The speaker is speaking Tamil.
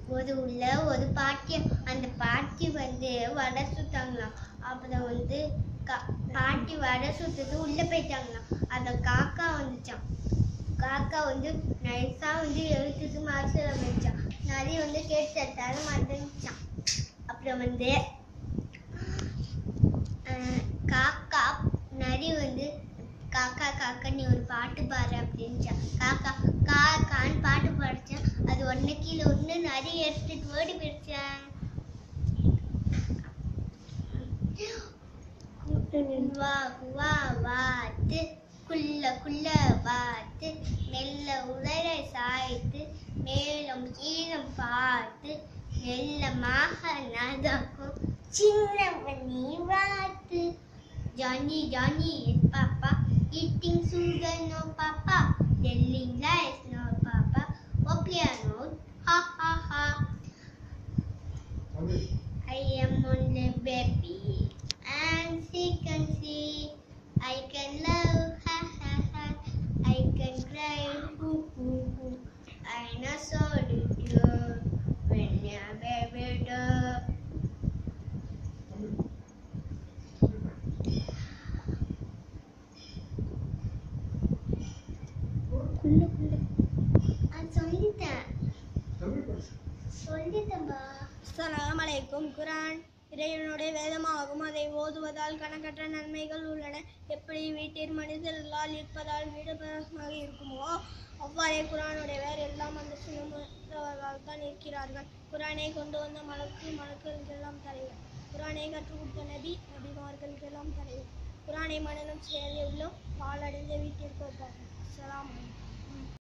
ஒரு உள்ள ஒரு பாட்டி அந்த பாட்டி வந்து வடை சுட்டாங்களாம் அப்புறம் வந்து கா- பாட்டி வடை சுட்டது உள்ள போயிட்டாங்களாம் அந்த காக்கா வந்துச்சாம் காக்கா வந்து நைஸா வந்து எழுத்துட்டு மாசுல வச்சான் நிறைய வந்து கேட்டு தர மாட்டேன்ச்சான் அப்புறம் வந்து அஹ், காக்கா நரி வந்து காக்கா காக்கா நீ ஒரு பாட்டு பாடு அப்படின்ச்சான் காக்கா கா கான்னு பாட்டு பாடிச்சான் அது ஒன்று கீழே ஒன்று நரி எடுத்துட்டு ஓடி போயிடுச்சான் வா வா வாத்து குள்ள குள்ள வாத்து மெல்ல உடலை சாய்த்து மேலும் கீழம் பார்த்து மெல்லமாக நடக்கும் சின்னவன் நீ வாத்து Johnny, Johnny is Papa. Eating sugar, no Papa. Telling lies, no Papa. Oh, piano, ha ha ha. I am only baby, and she can see. I can love, ha ha ha. I can cry, hoo hoo hoo. I know solitude when you're baby dog. குள்ள குள்ள அது சொல்லிட்டேன் சொல்லிட்டேன்பா அஸ்ஸலாமு அலைக்கும் குரான் இறைவனுடைய வேதமாகும் அதை ஓதுவதால் கணக்கற்ற நன்மைகள் உள்ளன எப்படி வீட்டில் மனிதர்களால் இருப்பதால் வீடு பிரகாசமாக இருக்குமோ அவ்வாறே குரானுடைய வேறு எல்லாம் அந்த சுமந்தவர்களால் தான் இருக்கிறார்கள் குரானை கொண்டு வந்த மலக்கு மலக்குகளுக்கெல்லாம் தலைவர் குரானை கற்றுக் கொடுத்த நபி நபிமார்களுக்கெல்லாம் தலைவர் குரானை மனநம் செயலில் உள்ளோம் பாலடைந்த வீட்டிற்கு ஒப்பாகும் அஸ்ஸலாமு அலைக்கும்